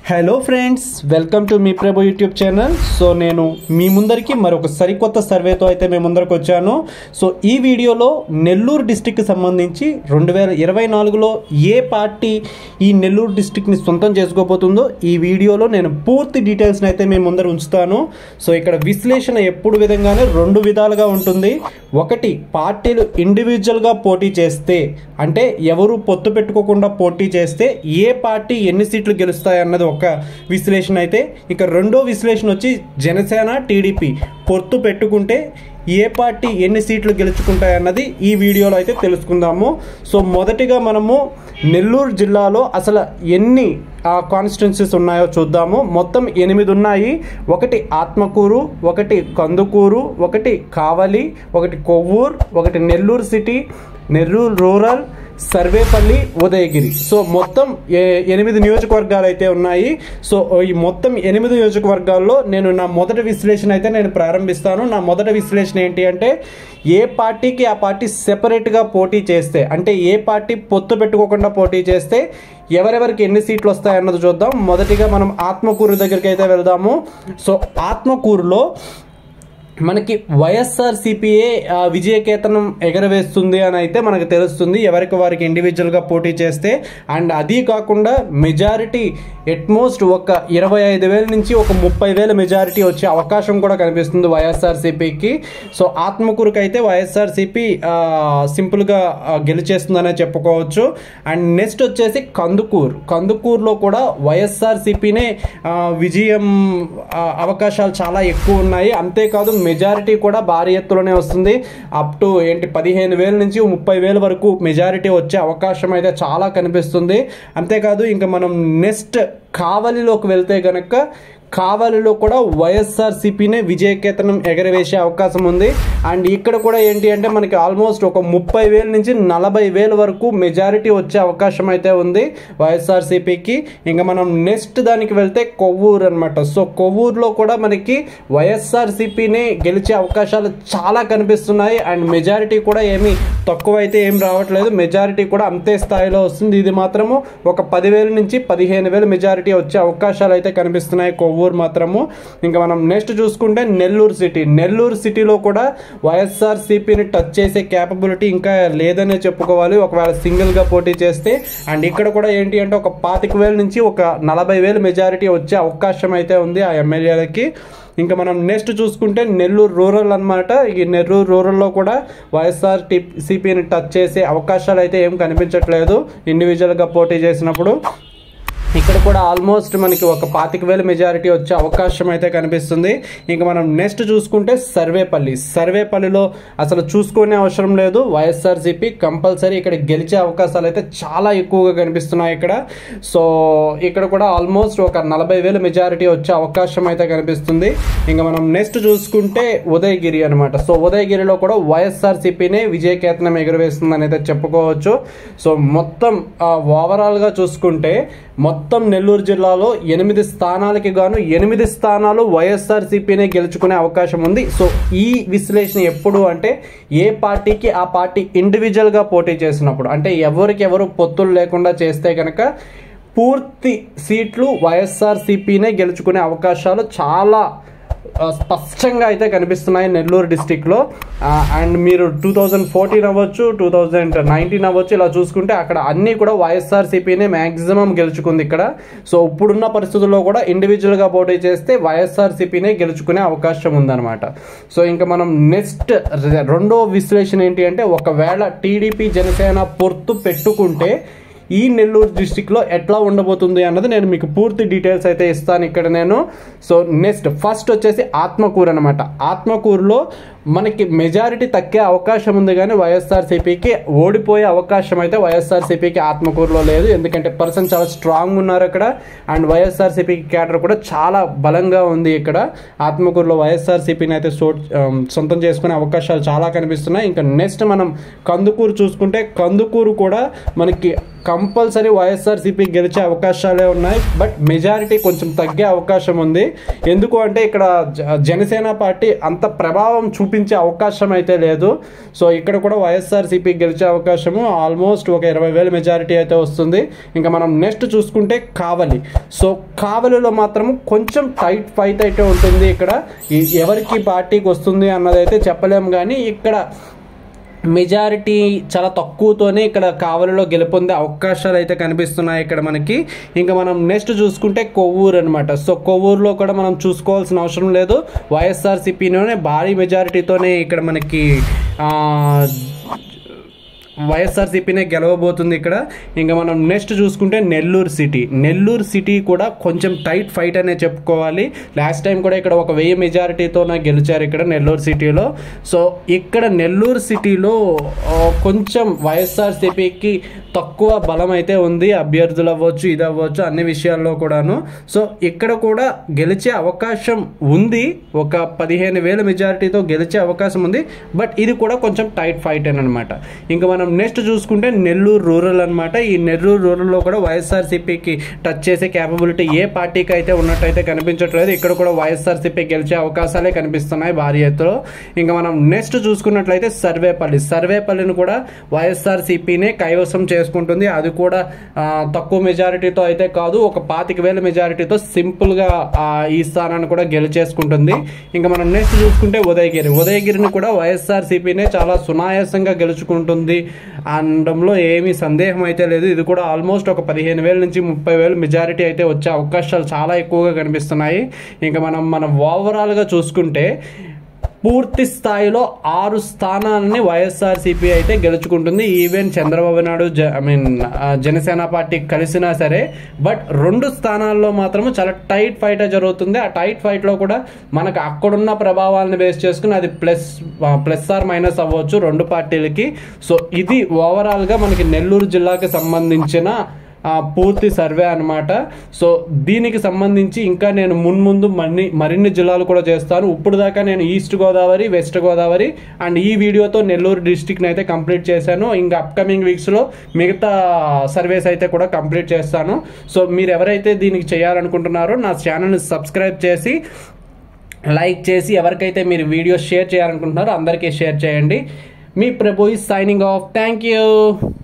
hello friends welcome to మీ Prabhu YouTube channel so నేను మీ ముందరికి మరొక సరికొత్త సర్వేతో అయితే మేము ముందరకు వచ్చాను సో ఈ వీడియోలో నెల్లూరు డిస్టిక్కి సంబంధించి రెండు వేల ఇరవై నాలుగులో ఏ పార్టీ ఈ నెల్లూరు డిస్టిక్ని సొంతం చేసుకోబోతుందో ఈ వీడియోలో నేను పూర్తి డీటెయిల్స్ని అయితే మేము ముందర ఉంచుతాను సో ఇక్కడ విశ్లేషణ ఎప్పుడు విధంగానే రెండు విధాలుగా ఉంటుంది ఒకటి పార్టీలు ఇండివిజువల్గా పోటీ చేస్తే అంటే ఎవరు పొత్తు పెట్టుకోకుండా పోటీ చేస్తే ఏ పార్టీ ఎన్ని సీట్లు గెలుస్తాయి అన్నది ఒక విశ్లేషణ అయితే ఇక రెండో విశ్లేషణ వచ్చి జనసేన టీడీపీ పొత్తు పెట్టుకుంటే ఏ పార్టీ ఎన్ని సీట్లు గెలుచుకుంటాయి అన్నది ఈ వీడియోలో అయితే తెలుసుకుందాము సో మొదటిగా మనము నెల్లూరు జిల్లాలో అసలు ఎన్ని కాన్స్టిట్యున్సీస్ ఉన్నాయో చూద్దాము మొత్తం ఎనిమిది ఉన్నాయి ఒకటి ఆత్మకూరు ఒకటి కందుకూరు ఒకటి కావలి ఒకటి కొవ్వూరు ఒకటి Nellore city Nellore rural Sarvepalli Udayagiri so మొత్తం ఏ- ఎనిమిది నియోజకవర్గాలు అయితే ఉన్నాయి సో ఈ మొత్తం ఎనిమిది నియోజకవర్గాల్లో నేను నా మొదటి విశ్లేషణ అయితే నేను ప్రారంభిస్తాను నా మొదటి విశ్లేషణ ఏంటి అంటే ఏ పార్టీకి ఆ పార్టీ సెపరేట్గా పోటీ చేస్తే అంటే ఏ పార్టీ పొత్తు పెట్టుకోకుండా పోటీ చేస్తే ఎవరెవరికి ఎన్ని సీట్లు వస్తాయి అన్నది చూద్దాం మొదటిగా మనం ఆత్మకూరు దగ్గరికి అయితే వెళ్దాము సో ఆత్మకూరులో మనకి వైఎస్ఆర్ సిపిఏ విజయకేతనం ఎగరవేస్తుంది అని అయితే మనకు తెలుస్తుంది ఎవరికి వారికి ఇండివిజువల్గా పోటీ చేస్తే అండ్ అది కాకుండా మెజారిటీ ఎట్మోస్ట్ ఒక ఇరవై ఐదు వేల నుంచి ఒక ముప్పై వేల మెజారిటీ వచ్చే అవకాశం కూడా కనిపిస్తుంది వైఎస్ఆర్ సిపికి సో ఆత్మకూరుకి అయితే వైఎస్ఆర్ సిపి సింపుల్గా గెలిచేస్తుందనే చెప్పుకోవచ్చు అండ్ నెక్స్ట్ వచ్చేసి కందుకూరు కందుకూరులో కూడా వైఎస్ఆర్ సిపినే విజయం ఆ, అవకాశాలు చాలా ఎక్కువ ఉన్నాయి అంతేకాదు మెజారిటీ కూడా భారీ ఎత్తులోనే వస్తుంది అప్ టు ఏంటి పదిహేను వేల నుంచి ముప్పై వేల వరకు మెజారిటీ వచ్చే అవకాశం అయితే చాలా కనిపిస్తుంది అంతేకాదు ఇంకా మనం నెక్స్ట్ కావలిలోకి వెళ్తే గనక కావలిలో కూడా వైఎస్ఆర్ సిపినే విజయకేతనం ఎగరవేసే అవకాశం ఉంది అండ్ ఇక్కడ కూడా ఏంటి అంటే మనకి ఆల్మోస్ట్ ఒక ముప్పై వేల నుంచి నలభై వేల వరకు మెజారిటీ వచ్చే అవకాశం అయితే ఉంది వైఎస్ఆర్ సిపికి ఇంకా మనం నెక్స్ట్ దానికి వెళ్తే కొవ్వూరు అనమాట సో కొవ్వూరులో కూడా మనకి వైఎస్ఆర్ సిపినే గెలిచే అవకాశాలు చాలా కనిపిస్తున్నాయి అండ్ మెజారిటీ కూడా ఏమీ తక్కువ అయితే ఏం రావట్లేదు మెజారిటీ కూడా అంతే స్థాయిలో వస్తుంది ఇది మాత్రము ఒక పదివేల నుంచి పదిహేను వేల మెజారిటీ వచ్చే అవకాశాలు అయితే కనిపిస్తున్నాయి కొవ్వూరు మాత్రము ఇంకా మనం నెక్స్ట్ చూసుకుంటే నెల్లూరు సిటీ నెల్లూరు సిటీలో కూడా వైఎస్ఆర్ సిపిని టచ్ చేసే క్యాపబిలిటీ ఇంకా లేదనే చెప్పుకోవాలి ఒకవేళ సింగిల్గా పోటీ చేస్తే అండ్ ఇక్కడ కూడా ఏంటి అంటే ఒక పాతిక వేల నుంచి ఒక నలభై వేల మెజారిటీ వచ్చే అవకాశం అయితే ఉంది ఆ ఎమ్మెల్యేలకి ఇంకా మనం నెక్స్ట్ చూసుకుంటే నెల్లూరు రూరల్ అన్నమాట ఈ నెల్లూరు రూరల్లో కూడా వైఎస్ఆర్ టి సిపిని టచ్ చేసే అవకాశాలు అయితే ఏం కనిపించట్లేదు ఇండివిజువల్గా పోటీ చేసినప్పుడు ఇక్కడ కూడా ఆల్మోస్ట్ మనకి ఒక పాతిక వేల మెజారిటీ వచ్చే అవకాశం అయితే కనిపిస్తుంది ఇంకా మనం నెక్స్ట్ చూసుకుంటే సర్వేపల్లి సర్వేపల్లిలో అసలు చూసుకునే అవసరం లేదు వైఎస్ఆర్సీపీ కంపల్సరీ ఇక్కడ గెలిచే అవకాశాలు అయితే చాలా ఎక్కువగా కనిపిస్తున్నాయి ఇక్కడ సో ఇక్కడ కూడా ఆల్మోస్ట్ ఒక నలభై వేల మెజారిటీ వచ్చే అవకాశం అయితే కనిపిస్తుంది ఇంకా మనం నెక్స్ట్ చూసుకుంటే ఉదయగిరి అనమాట సో ఉదయగిరిలో కూడా వైఎస్ఆర్సీపీనే విజయకేతనం ఎగురవేస్తుందని అయితే చెప్పుకోవచ్చు సో మొత్తం ఓవరాల్గా చూసుకుంటే మొత్తం నెల్లూరు జిల్లాలో ఎనిమిది స్థానాలకి గాను ఎనిమిది స్థానాలు వైఎస్ఆర్సీపీనే గెలుచుకునే అవకాశం ఉంది సో ఈ విశ్లేషణ ఎప్పుడు అంటే ఏ పార్టీకి ఆ పార్టీ ఇండివిజువల్గా పోటీ చేసినప్పుడు అంటే ఎవరికి ఎవరు పొత్తులు లేకుండా చేస్తే కనుక పూర్తి సీట్లు వైఎస్ఆర్సీపీనే గెలుచుకునే అవకాశాలు చాలా ఆ, స్పష్టంగా అయితే కనిపిస్తున్నాయి నెల్లూరు డిస్టిక్లో అండ్ మీరు టూ థౌజండ్ ఫోర్టీన్ అవ్వచ్చు టూ థౌజండ్ నైన్టీన్ అవ్వచ్చు ఇలా చూసుకుంటే అక్కడ అన్నీ కూడా వైఎస్ఆర్సీపీనే మ్యాక్సిమం గెలుచుకుంది ఇక్కడ సో ఇప్పుడున్న పరిస్థితుల్లో కూడా ఇండివిజువల్గా పోటీ చేస్తే వైఎస్ఆర్సీపీనే గెలుచుకునే అవకాశం ఉందన్నమాట సో ఇంకా మనం నెక్స్ట్ రెండో విశ్లేషణ ఏంటి అంటే ఒకవేళ టీడీపీ జనసేన పొత్తు పెట్టుకుంటే ఈ నెల్లూరు డిస్టిక్లో ఎట్లా ఉండబోతుంది అన్నది నేను మీకు పూర్తి డీటెయిల్స్ అయితే ఇస్తాను ఇక్కడ నేను సో నెక్స్ట్ ఫస్ట్ వచ్చేసి ఆత్మకూరు అనమాట ఆత్మకూరులో మనకి మెజారిటీ తగ్గే అవకాశం ఉంది కానీ వైఎస్ఆర్సీపీకి ఓడిపోయే అవకాశం అయితే వైఎస్ఆర్సీపీకి ఆత్మకూరులో లేదు ఎందుకంటే పర్సన్ చాలా స్ట్రాంగ్ ఉన్నారు అక్కడ అండ్ వైఎస్ఆర్సీపీకి క్యాడర్ కూడా చాలా బలంగా ఉంది ఇక్కడ ఆత్మకూరులో వైఎస్ఆర్సీపీని అయితే సో ఆమ్, సొంతం చేసుకునే అవకాశాలు చాలా కనిపిస్తున్నాయి ఇంకా నెక్స్ట్ మనం కందుకూరు చూసుకుంటే కందుకూరు కూడా మనకి కంపల్సరీ వైఎస్ఆర్సీపీ గెలిచే అవకాశాలే ఉన్నాయి బట్ మెజారిటీ కొంచెం తగ్గే అవకాశం ఉంది ఎందుకు అంటే ఇక్కడ జ- జనసేన పార్టీ అంత ప్రభావం చూపించే అవకాశం అయితే లేదు సో ఇక్కడ కూడా వైఎస్ఆర్సీపీ గెలిచే అవకాశము ఆల్మోస్ట్ ఒక ఇరవై వేల మెజారిటీ అయితే వస్తుంది ఇంకా మనం నెక్స్ట్ చూసుకుంటే కావలి సో కావలిలో మాత్రం కొంచెం టైట్ ఫైట్ అయితే ఉంటుంది ఇక్కడ ఈ- ఎవరికి పార్టీకి వస్తుంది అన్నదైతే చెప్పలేము కానీ ఇక్కడ మెజారిటీ చాలా తక్కువతోనే ఇక్కడ కావలిలో గెలుపొందే అవకాశాలు అయితే కనిపిస్తున్నాయి ఇక్కడ మనకి ఇంకా మనం నెక్స్ట్ చూసుకుంటే కొవ్వూరు అనమాట సో కొవ్వూరులో కూడా మనం చూసుకోవాల్సిన అవసరం లేదు వైఎస్ఆర్సీపీలోనే భారీ మెజారిటీతోనే ఇక్కడ మనకి ఆ, వైఎస్ఆర్సీపీనే గెలవబోతుంది ఇక్కడ ఇంకా మనం నెక్స్ట్ చూసుకుంటే నెల్లూరు సిటీ నెల్లూరు సిటీ కూడా కొంచెం టైట్ ఫైట్ అనే చెప్పుకోవాలి లాస్ట్ టైం కూడా ఇక్కడ ఒక వెయ్యి మెజారిటీతోనే గెలిచారు ఇక్కడ నెల్లూరు సిటీలో సో ఇక్కడ నెల్లూరు సిటీలో ఆ, కొంచెం వైఎస్ఆర్సీపీకి తక్కువ బలం అయితే ఉంది అభ్యర్థులు అవ్వచ్చు ఇది అవ్వచ్చు అన్ని విషయాల్లో కూడాను సో ఇక్కడ కూడా గెలిచే అవకాశం ఉంది ఒక పదిహేను వేల మెజారిటీతో గెలిచే అవకాశం ఉంది బట్ ఇది కూడా కొంచెం టైట్ ఫైట్ అనమాట ఇంకా మనం నెక్స్ట్ చూసుకుంటే నెల్లూరు రూరల్ అనమాట ఈ నెల్లూరు రూరల్లో కూడా వైఎస్ఆర్సీపీకి టచ్ చేసే క్యాపబిలిటీ ఏ పార్టీకి అయితే ఉన్నట్టయితే కనిపించట్లేదు ఇక్కడ కూడా వైఎస్ఆర్సీపీ గెలిచే అవకాశాలే కనిపిస్తున్నాయి భారీ ఎత్తులో ఇంకా మనం నెక్స్ట్ చూసుకున్నట్లయితే సర్వేపల్లి సర్వేపల్లిని కూడా వైఎస్ఆర్సీపీనే కైవసం చేసుకుంటుంది అది కూడా ఆ, తక్కువ మెజారిటీతో అయితే కాదు ఒక పాతిక వేల మెజారిటీతో సింపుల్గా ఆ, ఈ స్థానాన్ని కూడా గెలిచేసుకుంటుంది ఇంకా మనం నెక్స్ట్ చూసుకుంటే ఉదయగిరి ఉదయగిరిని కూడా వైఎస్ఆర్సీపీనే చాలా సునాయాసంగా గెలుచుకుంటుంది అనడంలో ఏమీ సందేహం అయితే లేదు ఇది కూడా ఆల్మోస్ట్ ఒక పదిహేను వేల నుంచి ముప్పై వేలు మెజారిటీ అయితే వచ్చే అవకాశాలు చాలా ఎక్కువగా కనిపిస్తున్నాయి ఇంకా మనం మనం ఓవరాల్గా చూసుకుంటే పూర్తి స్థాయిలో ఆరు స్థానాలని వైఎస్ఆర్సీపీ అయితే గెలుచుకుంటుంది ఈవెన్ చంద్రబాబు నాయుడు జ ఐ మీన్ జనసేన పార్టీ కలిసినా సరే బట్ రెండు స్థానాల్లో మాత్రం చాలా టైట్ ఫైట్ జరుగుతుంది ఆ టైట్ ఫైట్లో కూడా మనకు అక్కడున్న ప్రభావాలను బేస్ చేసుకుని అది ప్లస్ ప్లస్ ఆర్ మైనస్ అవ్వచ్చు రెండు పార్టీలకి సో ఇది ఓవరాల్గా మనకి నెల్లూరు జిల్లాకి సంబంధించిన ఆ, పూర్తి సర్వే అన్నమాట సో దీనికి సంబంధించి ఇంకా నేను మున్ముందు మన్ని మరిన్ని జిల్లాలు కూడా చేస్తాను ఇప్పుడు దాకా నేను East Godavari West Godavari and ఈ వీడియోతో నెల్లూరు డిస్టిక్ని అయితే కంప్లీట్ చేశాను ఇంకా అప్కమింగ్ వీక్స్లో మిగతా సర్వేస్ అయితే కూడా కంప్లీట్ చేస్తాను సో మీరు ఎవరైతే దీనికి చేయాలనుకుంటున్నారో నా ఛానల్ని సబ్స్క్రైబ్ చేసి లైక్ చేసి ఎవరికైతే మీరు వీడియో షేర్ చేయాలనుకుంటున్నారో అందరికీ షేర్ చేయండి మీ Prabhu signing off thank you